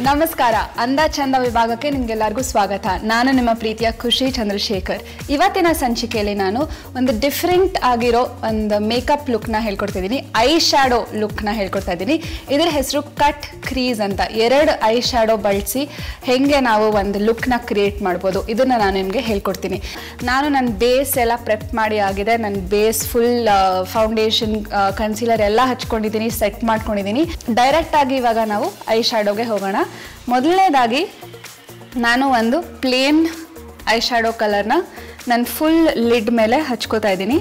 ನಮಸ್ಕಾರ ಅಂದ ಚಂದ ವಿಭಾಗಕ್ಕೆ ನಿಮ್ಗೆಲ್ಲರಿಗೂ ಸ್ವಾಗತ ನಾನು ನಿಮ್ಮ ಪ್ರೀತಿಯ ಖುಷಿ ಚಂದ್ರಶೇಖರ್ ಇವತ್ತಿನ ಸಂಚಿಕೆಯಲ್ಲಿ ನಾನು ಒಂದು ಡಿಫ್ರೆಂಟ್ ಆಗಿರೋ ಒಂದು ಮೇಕಪ್ ಲುಕ್ನ ಹೇಳ್ಕೊಡ್ತಿದ್ದೀನಿ ಐ ಶ್ಯಾಡೋ ಲುಕ್ನ ಹೇಳ್ಕೊಡ್ತಾ ಇದ್ದೀನಿ ಇದರ ಹೆಸರು ಕಟ್ ಕ್ರೀಸ್ ಅಂತ ಎರಡು ಐ ಶ್ಯಾಡೋ ಬಳಸಿ ಹೆಂಗೆ ನಾವು ಒಂದು ಲುಕ್ನ ಕ್ರಿಯೇಟ್ ಮಾಡ್ಬೋದು ಇದನ್ನು ನಾನು ನಿಮಗೆ ಹೇಳ್ಕೊಡ್ತೀನಿ ನಾನು ನನ್ನ ಬೇಸ್ ಎಲ್ಲ ಪ್ರೆಪ್ ಮಾಡಿ ಆಗಿದೆ ನನ್ನ ಬೇಸ್ ಫುಲ್ ಫೌಂಡೇಶನ್ ಕನ್ಸೀಲರ್ ಎಲ್ಲ ಹಚ್ಕೊಂಡಿದ್ದೀನಿ ಸೆಟ್ ಮಾಡ್ಕೊಂಡಿದ್ದೀನಿ ಡೈರೆಕ್ಟ್ ಆಗಿ ಇವಾಗ ನಾವು ಐ ಶ್ಯಾಡೋಗೆ ಹೋಗೋಣ ಮೊದಲನೇದಾಗಿ ನಾನು ಒಂದು ಪ್ಲೇನ್ ಐ ಶ್ಯಾಡೋ ಕಲರ್ನ ನಾನು ಫುಲ್ ಲಿಡ್ ಮೇಲೆ ಹಚ್ಕೋತಾ ಇದ್ದೀನಿ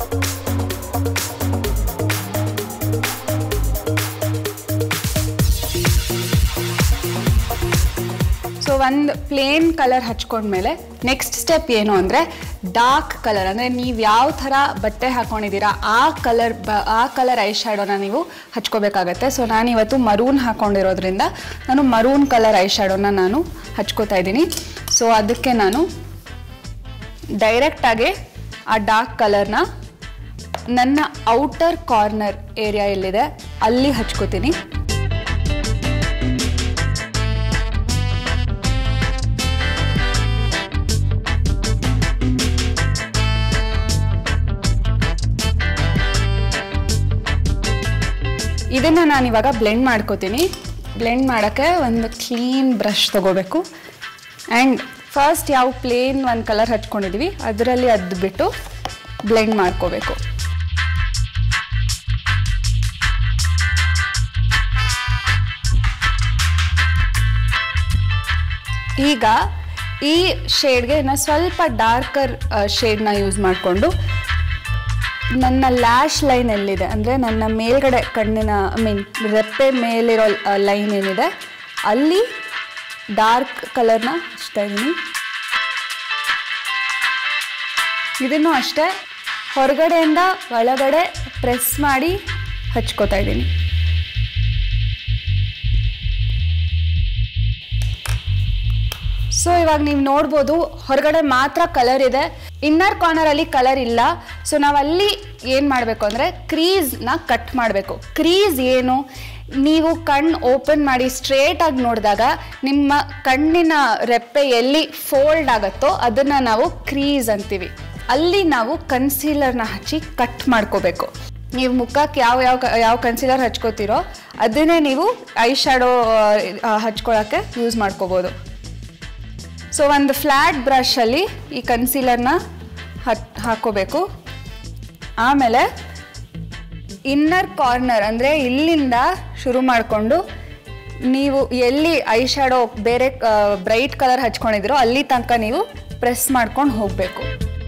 ಸೊ ಒಂದು ಪ್ಲೇನ್ ಕಲರ್ ಹಚ್ಕೊಂಡ್ಮೇಲೆ ನೆಕ್ಸ್ಟ್ ಸ್ಟೆಪ್ ಏನು ಅಂದರೆ ಡಾರ್ಕ್ ಕಲರ್ ಅಂದರೆ ನೀವು ಯಾವ ಥರ ಬಟ್ಟೆ ಹಾಕೊಂಡಿದ್ದೀರಾ ಆ ಕಲರ್ ಬ ಆ ಕಲರ್ ಐ ಶ್ಯಾಡೋನ ನೀವು ಹಚ್ಕೋಬೇಕಾಗತ್ತೆ ಸೊ ನಾನು ಇವತ್ತು ಮರೂನ್ ಹಾಕೊಂಡಿರೋದ್ರಿಂದ ನಾನು ಮರೂನ್ ಕಲರ್ ಐ ಶ್ಯಾಡೋನ ನಾನು ಹಚ್ಕೋತಾ ಇದ್ದೀನಿ ಸೊ ಅದಕ್ಕೆ ನಾನು ಡೈರೆಕ್ಟಾಗಿ ಆ ಡಾರ್ಕ್ ಕಲರ್ನ ನನ್ನ ಔಟರ್ ಕಾರ್ನರ್ ಏರಿಯಾ ಎಲ್ಲಿದೆ ಅಲ್ಲಿ ಹಚ್ಕೋತೀನಿ ಇದನ್ನು ನಾನು ಇವಾಗ ಬ್ಲೆಂಡ್ ಮಾಡ್ಕೋತೀನಿ ಬ್ಲೆಂಡ್ ಮಾಡೋಕ್ಕೆ ಒಂದು ಕ್ಲೀನ್ ಬ್ರಷ್ ತೊಗೋಬೇಕು ಆ್ಯಂಡ್ ಫಸ್ಟ್ ಯಾವ ಪ್ಲೇನ್ ಒಂದು ಕಲರ್ ಹಚ್ಕೊಂಡಿದ್ವಿ ಅದರಲ್ಲಿ ಅದು ಬಿಟ್ಟು ಬ್ಲೆಂಡ್ ಮಾಡ್ಕೋಬೇಕು ಈಗ ಈ ಶೇಡ್ಗೆ ನಾನು ಸ್ವಲ್ಪ ಡಾರ್ಕರ್ ಶೇಡ್ನ ಯೂಸ್ ಮಾಡಿಕೊಂಡು ನನ್ನ ಲ್ಯಾಶ್ ಲೈನ್ ಎಲ್ಲಿದೆ ಅಂದರೆ ನನ್ನ ಮೇಲ್ಗಡೆ ಕಣ್ಣಿನ ಐ ಮೀನ್ ರೆಪ್ಪೆ ಮೇಲಿರೋ ಲೈನ್ ಏನಿದೆ ಅಲ್ಲಿ ಡಾರ್ಕ್ ಕಲರ್ನ ಹಚ್ತಾ ಇದ್ದೀನಿ ಇದನ್ನು ಅಷ್ಟೇ ಹೊರಗಡೆಯಿಂದ ಒಳಗಡೆ ಪ್ರೆಸ್ ಮಾಡಿ ಹಚ್ಕೋತಾ ಇದ್ದೀನಿ ಸೊ ಇವಾಗ ನೀವು ನೋಡ್ಬೋದು ಹೊರಗಡೆ ಮಾತ್ರ ಕಲರ್ ಇದೆ ಇನ್ನರ್ ಕಾರ್ನರಲ್ಲಿ ಕಲರ್ ಇಲ್ಲ ಸೊ ನಾವಲ್ಲಿ ಏನು ಮಾಡಬೇಕು ಅಂದರೆ ಕ್ರೀಸ್ನ ಕಟ್ ಮಾಡಬೇಕು ಕ್ರೀಸ್ ಏನು ನೀವು ಕಣ್ಣು ಓಪನ್ ಮಾಡಿ ಸ್ಟ್ರೇಟ್ ಆಗಿ ನೋಡಿದಾಗ ನಿಮ್ಮ ಕಣ್ಣಿನ ರೆಪ್ಪೆ ಎಲ್ಲಿ ಫೋಲ್ಡ್ ಆಗುತ್ತೋ ಅದನ್ನು ನಾವು ಕ್ರೀಸ್ ಅಂತೀವಿ ಅಲ್ಲಿ ನಾವು ಕನ್ಸೀಲರ್ನ ಹಚ್ಚಿ ಕಟ್ ಮಾಡ್ಕೋಬೇಕು ನೀವು ಮುಖಕ್ಕೆ ಯಾವ ಯಾವ ಯಾವ ಕನ್ಸೀಲರ್ ಹಚ್ಕೋತೀರೋ ಅದನ್ನೇ ನೀವು ಐ ಶ್ಯಾಡೋ ಹಚ್ಕೊಳ್ಳೋಕ್ಕೆ ಯೂಸ್ ಮಾಡ್ಕೋಬೋದು ಸೊ ಒಂದು ಫ್ಲ್ಯಾಟ್ ಬ್ರಷಲ್ಲಿ ಈ ಕನ್ಸೀಲರ್ನ ಹತ್ ಹಾಕೋಬೇಕು ಆಮೇಲೆ ಇನ್ನರ್ ಕಾರ್ನರ್ ಅಂದರೆ ಇಲ್ಲಿಂದ ಶುರು ಮಾಡಿಕೊಂಡು ನೀವು ಎಲ್ಲಿ ಐ ಶ್ಯಾಡೋ ಬೇರೆ ಬ್ರೈಟ್ ಕಲರ್ ಹಚ್ಕೊಂಡಿದ್ದೀರೋ ಅಲ್ಲಿ ತನಕ ನೀವು ಪ್ರೆಸ್ ಮಾಡ್ಕೊಂಡು ಹೋಗಬೇಕು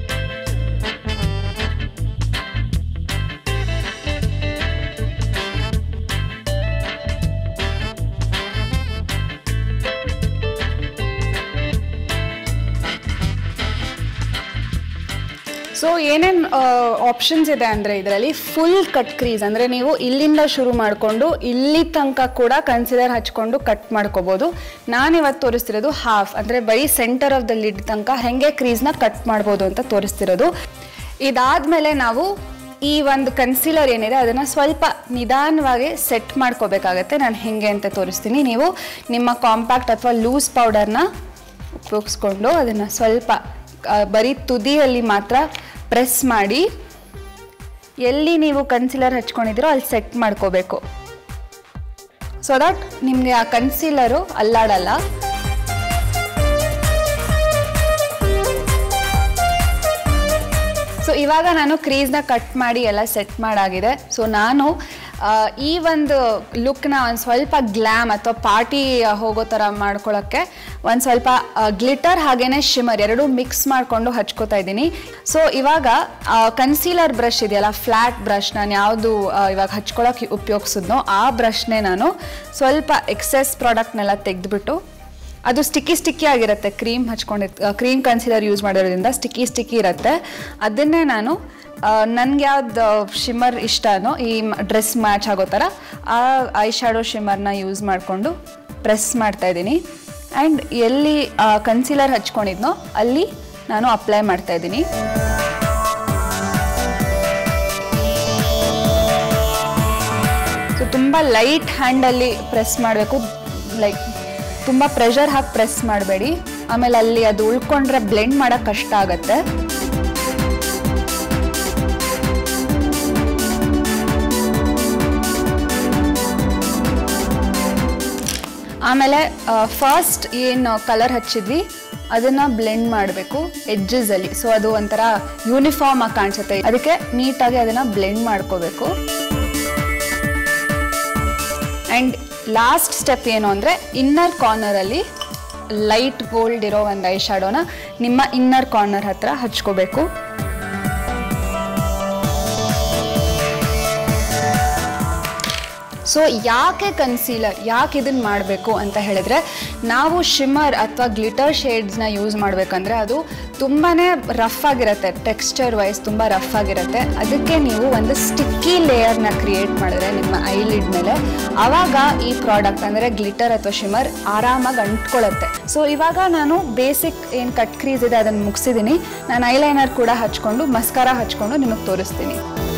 ಸೊ ಏನೇನು ಆಪ್ಷನ್ಸ್ ಇದೆ ಅಂದರೆ ಇದರಲ್ಲಿ ಫುಲ್ ಕಟ್ ಕ್ರೀಸ್ ಅಂದರೆ ನೀವು ಇಲ್ಲಿಂದ ಶುರು ಮಾಡಿಕೊಂಡು ಇಲ್ಲಿ ತನಕ ಕೂಡ ಕನ್ಸಿಡರ್ ಹಚ್ಕೊಂಡು ಕಟ್ ಮಾಡ್ಕೋಬೋದು ನಾನು ಇವತ್ತು ತೋರಿಸ್ತಿರೋದು ಹಾಫ್ ಅಂದರೆ ಬರೀ ಸೆಂಟರ್ ಆಫ್ ದ ಲಿಡ್ ತನಕ ಹೆಂಗೆ ಕ್ರೀಸ್ನ ಕಟ್ ಮಾಡ್ಬೋದು ಅಂತ ತೋರಿಸ್ತಿರೋದು ಇದಾದಮೇಲೆ ನಾವು ಈ ಒಂದು ಕನ್ಸೀಲರ್ ಏನಿದೆ ಅದನ್ನು ಸ್ವಲ್ಪ ನಿಧಾನವಾಗಿ ಸೆಟ್ ಮಾಡ್ಕೋಬೇಕಾಗತ್ತೆ ನಾನು ಹೆಂಗೆ ಅಂತ ತೋರಿಸ್ತೀನಿ ನೀವು ನಿಮ್ಮ ಕಾಂಪ್ಯಾಕ್ಟ್ ಅಥವಾ ಲೂಸ್ ಪೌಡರ್ನ ಉಪಯೋಗಿಸ್ಕೊಂಡು ಅದನ್ನು ಸ್ವಲ್ಪ ಬರೀ ತುದಿಯಲ್ಲಿ ಮಾತ್ರ ಪ್ರೆಸ್ ಮಾಡಿ ಎಲ್ಲಿ ನೀವು ಕನ್ಸೀಲರ್ ಹಚ್ಕೊಂಡಿದ್ದೀರೋ ಅಲ್ಲಿ ಸೆಟ್ ಮಾಡ್ಕೋಬೇಕು ಸೊ ದಟ್ ನಿಮಗೆ ಆ ಕನ್ಸೀಲರು ಅಲ್ಲಾಡಲ್ಲ ಸೊ ಇವಾಗ ನಾನು ಕ್ರೀಸ್ನ ಕಟ್ ಮಾಡಿ ಎಲ್ಲ ಸೆಟ್ ಮಾಡಾಗಿದೆ ಸೊ ನಾನು ಈ ಒಂದು ಲುಕ್ನ ಒಂದು ಸ್ವಲ್ಪ ಗ್ಲ್ಯಾಮ್ ಅಥವಾ ಪಾರ್ಟಿ ಹೋಗೋ ಥರ ಮಾಡ್ಕೊಳ್ಳೋಕ್ಕೆ ಒಂದು ಸ್ವಲ್ಪ ಗ್ಲಿಟರ್ ಹಾಗೇನೆ ಶಿಮರ್ ಎರಡೂ ಮಿಕ್ಸ್ ಮಾಡಿಕೊಂಡು ಹಚ್ಕೋತಾ ಇದ್ದೀನಿ ಸೊ ಇವಾಗ ಕನ್ಸೀಲರ್ ಬ್ರಷ್ ಇದೆಯಲ್ಲ ಫ್ಲ್ಯಾಟ್ ಬ್ರಷ್ ನಾನು ಯಾವುದು ಇವಾಗ ಹಚ್ಕೊಳ್ಳೋಕೆ ಉಪಯೋಗಿಸಿದ್ನೋ ಆ ಬ್ರಷ್ನೇ ನಾನು ಸ್ವಲ್ಪ ಎಕ್ಸೆಸ್ ಪ್ರಾಡಕ್ಟ್ನೆಲ್ಲ ತೆಗೆದುಬಿಟ್ಟು ಅದು ಸ್ಟಿಕ್ಕಿ ಸ್ಟಿಕ್ಕಿ ಆಗಿರುತ್ತೆ ಕ್ರೀಮ್ ಹಚ್ಕೊಂಡಿರ್ ಕ್ರೀಮ್ ಕನ್ಸಿಲರ್ ಯೂಸ್ ಮಾಡೋದ್ರಿಂದ ಸ್ಟಿಕ್ಕಿ ಸ್ಟಿಕ್ಕಿ ಇರುತ್ತೆ ಅದನ್ನೇ ನಾನು ನನಗೆ ಯಾವ್ದು ಶಿಮ್ಮರ್ ಇಷ್ಟನೋ ಈ ಡ್ರೆಸ್ ಮ್ಯಾಚ್ ಆಗೋ ಥರ ಆ ಐ ಶ್ಯಾಡೋ ಶಿಮ್ಮರ್ನ ಯೂಸ್ ಮಾಡಿಕೊಂಡು ಪ್ರೆಸ್ ಮಾಡ್ತಾ ಇದ್ದೀನಿ ಆ್ಯಂಡ್ ಎಲ್ಲಿ ಕನ್ಸಿಲರ್ ಹಚ್ಕೊಂಡಿದ್ನೋ ಅಲ್ಲಿ ನಾನು ಅಪ್ಲೈ ಮಾಡ್ತಾ ಇದ್ದೀನಿ ಸೊ ತುಂಬ ಲೈಟ್ ಹ್ಯಾಂಡಲ್ಲಿ ಪ್ರೆಸ್ ಮಾಡಬೇಕು ಲೈಕ್ ತುಂಬ ಪ್ರೆಷರ್ ಹಾಕಿ ಪ್ರೆಸ್ ಮಾಡಬೇಡಿ ಆಮೇಲೆ ಅಲ್ಲಿ ಅದು ಉಳ್ಕೊಂಡ್ರೆ ಬ್ಲೆಂಡ್ ಮಾಡೋಕ್ಕೆ ಕಷ್ಟ ಆಗತ್ತೆ ಆಮೇಲೆ ಫಸ್ಟ್ ಏನು ಕಲರ್ ಹಚ್ಚಿದ್ವಿ ಅದನ್ನು ಬ್ಲೆಂಡ್ ಮಾಡಬೇಕು ಎಡ್ಜಸಲ್ಲಿ ಸೊ ಅದು ಒಂಥರ ಯೂನಿಫಾರ್ಮ್ ಆಗಿ ಕಾಣಿಸುತ್ತೆ ಅದಕ್ಕೆ ನೀಟಾಗಿ ಅದನ್ನು ಬ್ಲೆಂಡ್ ಮಾಡ್ಕೋಬೇಕು ಆ್ಯಂಡ್ ಲಾಸ್ಟ್ ಸ್ಟೆಪ್ ಏನು ಅಂದರೆ ಇನ್ನರ್ ಕಾರ್ನರಲ್ಲಿ ಲೈಟ್ ಗೋಲ್ಡ್ ಇರೋ ಒಂದು ಐ ಶಾಡೋನ ನಿಮ್ಮ ಇನ್ನರ್ ಕಾರ್ನರ್ ಹತ್ರ ಹಚ್ಕೋಬೇಕು ಸೊ ಯಾಕೆ ಕನ್ಸೀಲರ್ ಯಾಕೆ ಇದನ್ನು ಮಾಡಬೇಕು ಅಂತ ಹೇಳಿದ್ರೆ ನಾವು ಶಿಮ್ಮರ್ ಅಥವಾ ಗ್ಲಿಟರ್ ಶೇಡ್ಸ್ನ ಯೂಸ್ ಮಾಡಬೇಕಂದ್ರೆ ಅದು ತುಂಬಾ ರಫ್ ಆಗಿರುತ್ತೆ ಟೆಕ್ಸ್ಚರ್ ವೈಸ್ ತುಂಬ ರಫ್ ಆಗಿರುತ್ತೆ ಅದಕ್ಕೆ ನೀವು ಒಂದು ಸ್ಟಿಕ್ಕಿ ಲೇಯರ್ನ ಕ್ರಿಯೇಟ್ ಮಾಡಿದ್ರೆ ನಿಮ್ಮ ಐಲಿಡ್ ಮೇಲೆ ಆವಾಗ ಈ ಪ್ರಾಡಕ್ಟ್ ಅಂದರೆ ಗ್ಲಿಟರ್ ಅಥವಾ ಶಿಮ್ಮರ್ ಆರಾಮಾಗಿ ಅಂಟ್ಕೊಳ್ಳುತ್ತೆ ಸೊ ಇವಾಗ ನಾನು ಬೇಸಿಕ್ ಏನು ಕಟ್ ಕ್ರೀಸ್ ಇದೆ ಅದನ್ನು ಮುಗಿಸಿದ್ದೀನಿ ನಾನು ಐಲೈನರ್ ಕೂಡ ಹಚ್ಕೊಂಡು ಮಸ್ಕಾರ ಹಚ್ಕೊಂಡು ನಿಮಗೆ ತೋರಿಸ್ತೀನಿ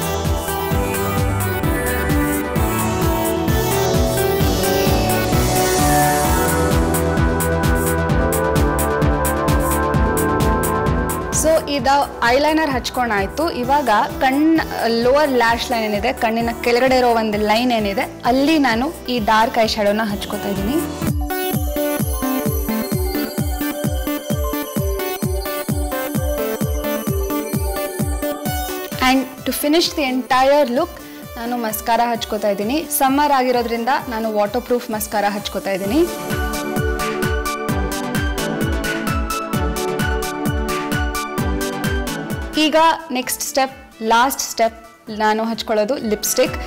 ಸೊ ಇದು ಐಲೈನರ್ ಹಚ್ಕೊಂಡಾಯ್ತು ಇವಾಗ ಕಣ್ಣು ಲೋವರ್ ಲ್ಯಾಶ್ ಲೈನ್ ಏನಿದೆ ಕಣ್ಣಿನ ಕೆಳಗಡೆ ಇರೋ ಒಂದು ಲೈನ್ ಏನಿದೆ ಅಲ್ಲಿ ನಾನು ಈ ಡಾರ್ಕ್ ಐ ಶಾಡೋನ ಹಚ್ಕೋತಾ ಇದ್ದೀನಿ and to finish the entire look ನಾನು ಮಸ್ಕಾರ ಹಚ್ಕೋತಾ ಇದ್ದೀನಿ ಸಮ್ಮರ್ ಆಗಿರೋದ್ರಿಂದ ನಾನು ವಾಟರ್ ಪ್ರೂಫ್ ಮಸ್ಕಾರ ಹಚ್ಕೋತಾ ಇದ್ದೀನಿ ಈಗ ನೆಕ್ಸ್ಟ್ ಸ್ಟೆಪ್ ಲಾಸ್ಟ್ ಸ್ಟೆಪ್ ನಾನು ಹಚ್ಕೊಳ್ಳೋದು ಲಿಪ್ಸ್ಟಿಕ್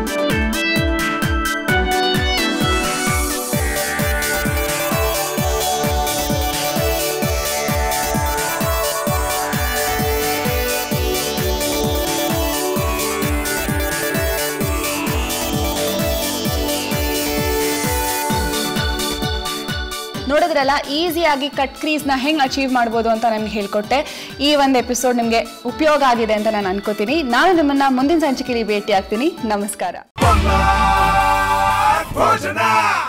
ನೋಡಿದ್ರಲ್ಲ ಈಸಿಯಾಗಿ ಕಟ್ ಕ್ರೀಸ್ನ ಹೆಂಗೆ ಅಚೀವ್ ಮಾಡ್ಬೋದು ಅಂತ ನಮ್ಗೆ ಹೇಳ್ಕೊಟ್ಟೆ ಈ ಒಂದು ಎಪಿಸೋಡ್ ನಿಮಗೆ ಉಪಯೋಗ ಆಗಿದೆ ಅಂತ ನಾನು ಅನ್ಕೋತೀನಿ ನಾನು ನಿಮ್ಮನ್ನ ಮುಂದಿನ ಸಂಚಿಕೆಯಲ್ಲಿ ಭೇಟಿ ಆಗ್ತೀನಿ ನಮಸ್ಕಾರ ಭೋಜನ